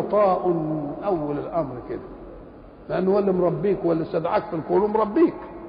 عطاء اول الامر كده لانه هو اللي مربيك هو اللي استدعاك في الكون ومربيك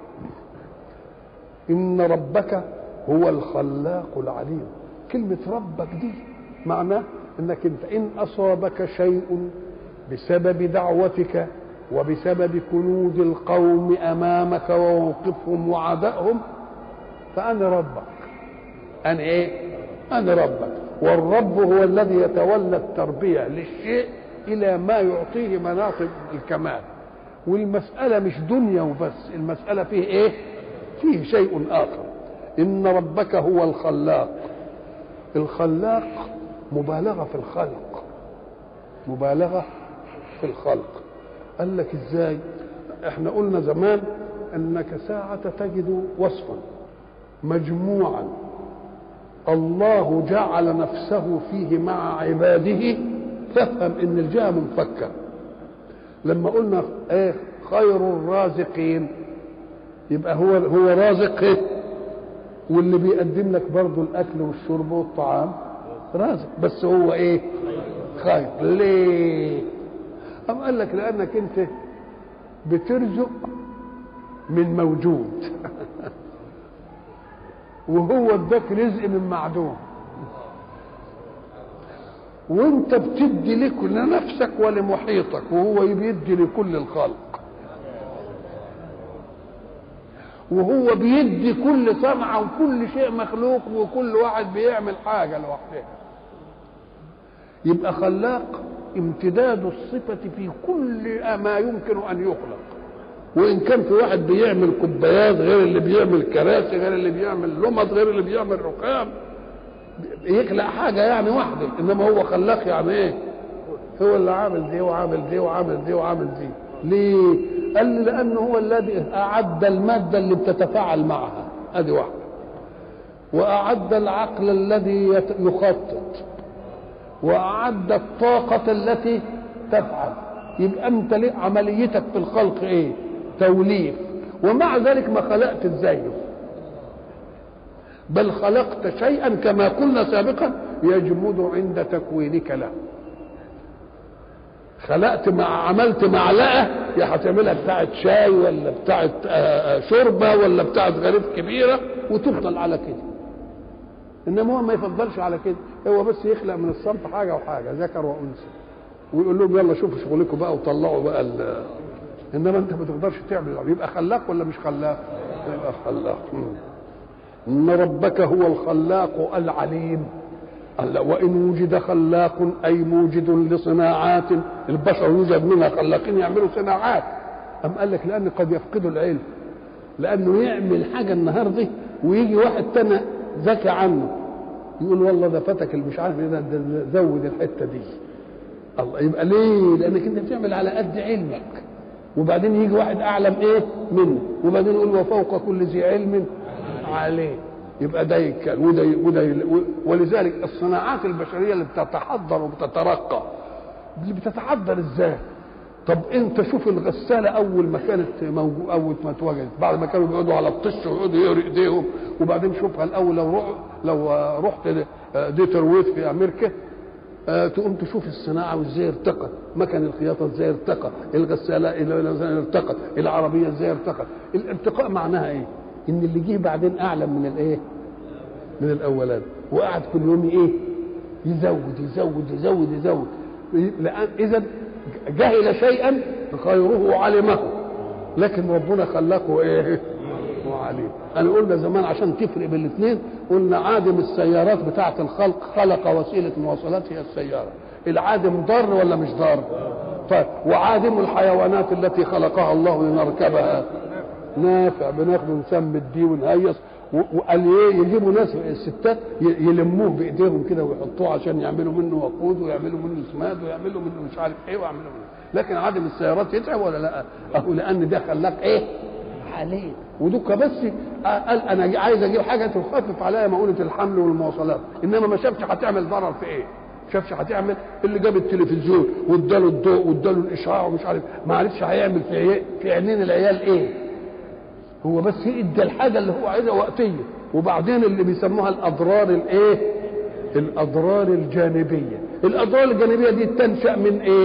ان ربك هو الخلاق العليم كلمه ربك دي معناه انك انت ان اصابك شيء بسبب دعوتك وبسبب كنود القوم امامك وموقفهم وعدائهم فانا ربك انا ايه انا ربك والرب هو الذي يتولى التربيه للشيء الى ما يعطيه مناطق الكمال والمساله مش دنيا وبس المساله فيه ايه فيه شيء اخر ان ربك هو الخلاق الخلاق مبالغه في الخلق مبالغه في الخلق قال لك ازاي احنا قلنا زمان انك ساعه تجد وصفا مجموعا الله جعل نفسه فيه مع عباده تفهم ان الجهه منفكه لما قلنا ايه خير الرازقين يبقى هو هو رازق ايه واللي بيقدم لك برضه الاكل والشرب والطعام رازق بس هو ايه خير ليه أم قال لك لانك انت بترزق من موجود وهو اداك رزق من معدوم وانت بتدي لك لنفسك ولمحيطك وهو بيدي لكل الخلق وهو بيدي كل صنعة وكل شيء مخلوق وكل واحد بيعمل حاجة لوحده يبقى خلاق امتداد الصفة في كل ما يمكن أن يخلق وإن كان في واحد بيعمل كوبايات غير اللي بيعمل كراسي غير اللي بيعمل لمض غير اللي بيعمل ركام يخلق حاجة يعني واحدة إنما هو خلاق يعني إيه هو اللي عامل دي وعامل دي وعامل دي وعامل دي ليه؟ قال لي لأنه هو الذي أعد المادة اللي بتتفاعل معها هذه واحدة وأعد العقل الذي يخطط وأعد الطاقة التي تفعل يبقى أنت ليه عمليتك في الخلق إيه؟ توليف ومع ذلك ما خلقت الزيه بل خلقت شيئا كما قلنا سابقا يجمد عند تكوينك له خلقت مع عملت معلقه يا هتعملها بتاعت شاي ولا بتاعت شوربه ولا بتاعت غريب كبيره وتفضل على كده انما هو ما يفضلش على كده هو بس يخلق من الصنف حاجه وحاجه ذكر وانثى ويقول لهم يلا شوفوا شغلكم بقى وطلعوا بقى ال انما انت ما تقدرش تعمل يبقى خلاق ولا مش خلاق؟ يبقى خلاق ان ربك هو الخلاق العليم قال وان وجد خلاق اي موجد لصناعات البشر يوجد منها خلاقين يعملوا صناعات ام قال لك لان قد يفقدوا العلم لانه يعمل حاجه النهارده ويجي واحد تاني ذكي عنه يقول والله ده فتك اللي مش عارف ايه ده زود الحته دي الله يبقى ليه؟ لانك انت بتعمل على قد علمك وبعدين يجي واحد اعلم ايه منه وبعدين يقول وفوق كل ذي علم عليه يبقى ده يتكلم وده وده ولذلك الصناعات البشريه اللي بتتحضر وبتترقى اللي بتتحضر ازاي؟ طب انت شوف الغساله اول ما كانت موجود اول ما اتوجدت بعد ما كانوا بيقعدوا على الطش ويقعدوا يقروا ايديهم وبعدين شوفها الاول لو روح لو رحت ديترويت في امريكا آه تقوم تشوف الصناعه وازاي ارتقت مكن الخياطه ازاي ارتقى الغساله ازاي ارتقت العربيه ازاي ارتقت الارتقاء معناها ايه ان اللي جه بعدين اعلم من الايه من الاولاني وقعد كل يوم ايه يزود يزود يزود يزود لان اذا جهل شيئا غيره علمه لكن ربنا خلقه ايه وعليم انا قلنا زمان عشان تفرق بين الاثنين قلنا عادم السيارات بتاعه الخلق خلق وسيله مواصلات هي السياره العادم ضار ولا مش ضار طيب وعادم الحيوانات التي خلقها الله لنركبها نافع بناخده نسمي الدي ونهيص وقال ايه يجيبوا ناس الستات يلموه بايديهم كده ويحطوه عشان يعملوا منه وقود ويعملوا منه سماد ويعملوا منه مش عارف ايه ويعملوا منه لكن عادم السيارات يتعب ولا لا؟ اهو لان ده خلاك ايه؟ عليه ودك بس قال انا عايز اجيب حاجه تخفف عليا مؤونه الحمل والمواصلات انما ما شافش هتعمل ضرر في ايه؟ شافش هتعمل اللي جاب التلفزيون واداله الضوء واداله الاشعاع ومش عارف ما عرفش هيعمل في عي... في عينين العيال ايه؟ هو بس ادى الحاجه اللي هو عايزها وقتيه وبعدين اللي بيسموها الاضرار الايه؟ الاضرار الجانبيه الاضرار الجانبيه دي تنشا من ايه؟